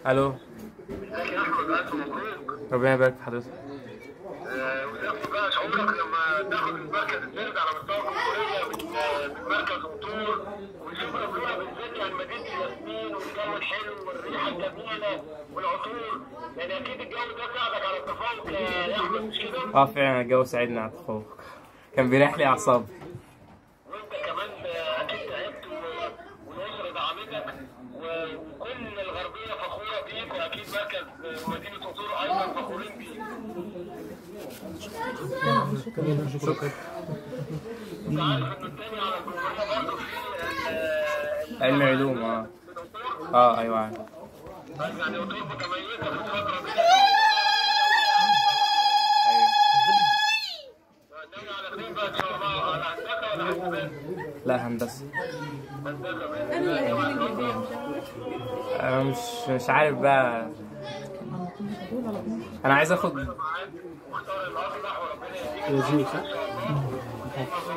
الو ازيك يا احمد الف مبروك ربنا يبارك في حضرتك آه، وزي بقى شعورك لما تاخد المركز الثالث على مستوى الجمهوريه من آه، من مركز وطور وشوف ربنا بالذات يعني مدينه الياسمين والجو الحلو والريحه الجميله والعطور يعني اكيد الجو ده ساعدك على التفوق يا يا احمد مش كده؟ اه فعلا الجو ساعدني على التفوق كان بيريح لي اعصابي وانت كمان آه، اكيد تعبت و- والاسره دعمتك و- وكل الغربيه فخوره بيك واكيد مركز آه، مدينه وطور ايضا فخورين بيك. انت عارف انه التاني على الجمهوريه برضه في ال- علم علوم اه الدكتور اه ايوه عارف يعني وطور متميزه في الفتره دي ايوه ناوي على خير بقى ان شاء الله على هندسه ولا حاسبات؟ لا هندسه هندسه باذن الله انا مش مش عارف بقى انا عايز اخد معاك واختار الاصلح وربنا يهديك يزيد صح؟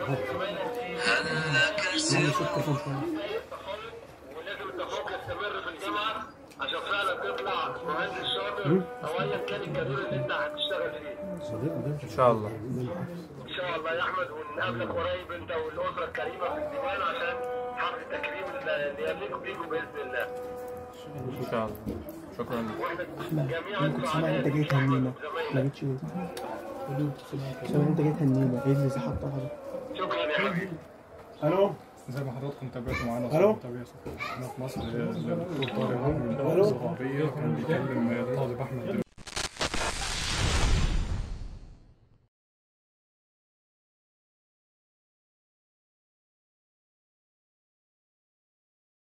ولازم التفوق يستمر في الجامعه عشان فعلا تطلع مهندس شاطر او ايا كان الكارير اللي انت هتشتغل فيه. ان شاء الله ان شاء الله يا احمد ونقابلك قريب انت والاسره الكريمه في الديوان عشان حفل التكريم اللي يليق بيكم باذن الله. ان شاء الله شكرا لك واحنا جميعا انا كنت سامع انت جاي تهنينا ما جيتش ليه؟ سامع انت جاي تهنينا ايه اللي سحبت على شكرا يا حبيبي. الو زي ما حضراتكم تابعتوا معانا ألو؟ تابعوا هنا في مصر الدكتور طارق من الدول الغربية كان بيكلم الطالب أحمد